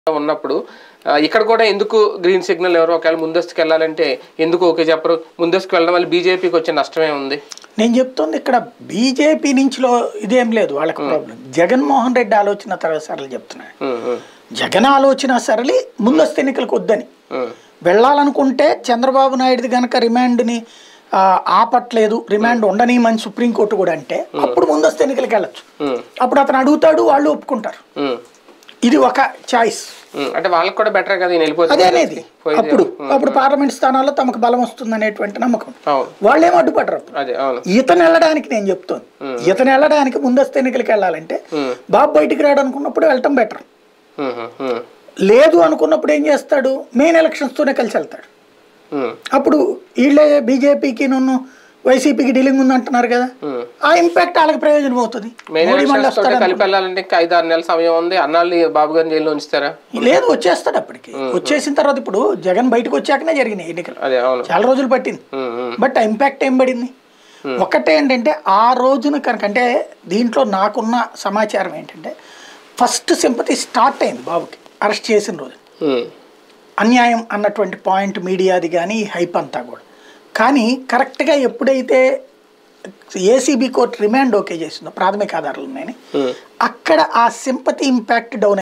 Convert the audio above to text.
ఉన్నప్పుడు ఆ, ఇక్కడ కూడా ఎందుకు గ్రీన్ సిగ్నల్ ఎవరో ఒకవేళ ముందస్తుకు వెళ్ళాలంటే ఎందుకు ఓకే చెప్పరు ముందస్తుకు వెళ్ళడం వల్ల బీజేపీకి వచ్చే నష్టమే ఉంది నేను చెప్తుంది ఇక్కడ బీజేపీ నుంచిలో ఇదేం లేదు వాళ్ళకి ప్రాబ్లం జగన్మోహన్ రెడ్డి ఆలోచన తర్వాత సరళి చెప్తున్నాడు ఉమ్, ఉమ్, జగన్ ఆలోచన సరళి ముందస్తు ఎన్నికలకు వద్దని ఉమ్, వెళ్ళాలనుకుంటే చంద్రబాబు నాయుడుది కనుక రిమాండ్ని ఆ, ఆపట్లేదు రిమాండ్ ఉండనీయమని సుప్రీంకోర్టు కూడా అంటే అప్పుడు ముందస్తు ఎన్నికలకు వెళ్ళచ్చు ఉమ్, అప్పుడు అతను అడుగుతాడు వాళ్ళు ఒప్పుకుంటారు ఉమ్, ఇది ఒక చాయిస్ ఉమ్. అంటే వాళ్ళకి కూడా బెటర్ కదా ఈయన వెళ్ళిపోతే అదే అనేది పోయేది. అప్పుడు అప్పుడు పార్లమెంట్ స్థానాల్లో తమకు బలం వస్తుంది అనేటువంటి నమ్మకం అవును వాళ్ళేం అడ్డుపడరు అప్పుడు అదే అవును ఈతను వెళ్ళడానికి నేను చెప్తాను ఈతను వెళ్ళడానికి ముందస్తు ఎన్నికలకు వెళ్ళాలంటే ఉమ్, బాబు బయటికి రాడు అనుకున్నప్పుడు వెళ్ళటం బెటర్ ఉమ్, ఉమ్, ఉమ్, లేదు అనుకున్నప్పుడు ఏం చేస్తాడు మెయిన్ ఎలక్షన్స్తోనే కలిసి వెళ్తాడు ఉమ్, అప్పుడు వీళ్ళే బీజేపీకి నన్ను వైసీపీకి డీలింగ్ ఉంది అంటున్నారు కదా ఉమ్. ఆ ఇంపాక్ట్ వాళ్ళకి ప్రయోజనం అవుతుంది మెయిన్ మోడీ మళ్ళీ ఎలక్షన్స్ తోటి వస్తాడు కలిపి వెళ్ళాలంటే ఇంకా ఐదు ఆరు నెలల సమయం ఉంది అన్నాళ్ళు బాబు గారిని జైల్లో ఉంచుతారా లేదు వచ్చేస్తాడు అప్పటికి వచ్చేసిన తర్వాత ఇప్పుడు జగన్ బయటకు వచ్చాకనే జరిగినాయి ఎన్నికలు అదే అవును చాలా రోజులు పట్టింది ఉమ్, ఉమ్, బట్ ఆ ఇంపాక్ట్ ఏం పడింది ఒకటే ఏంటంటే ఆ రోజున కనుక అంటే దీంట్లో నాకున్న సమాచారం ఏంటంటే ఫస్ట్ సింపతి స్టార్ట్ అయింది బాబుకి అరెస్ట్ చేసిన రోజు ఉమ్, అన్యాయం అన్నటువంటి పాయింట్ మీడియాది కానీ హైప్ అంతా కూడా కానీ కరెక్ట్గా ఎప్పుడైతే ఏసీబీ కోర్టు రిమాండ్ ఓకే చేసిందో ప్రాథమిక ఆధారాలు ఉన్నాయని ఉమ్. అక్కడ ఆ సింపతి ఇంపాక్ట్ డౌన్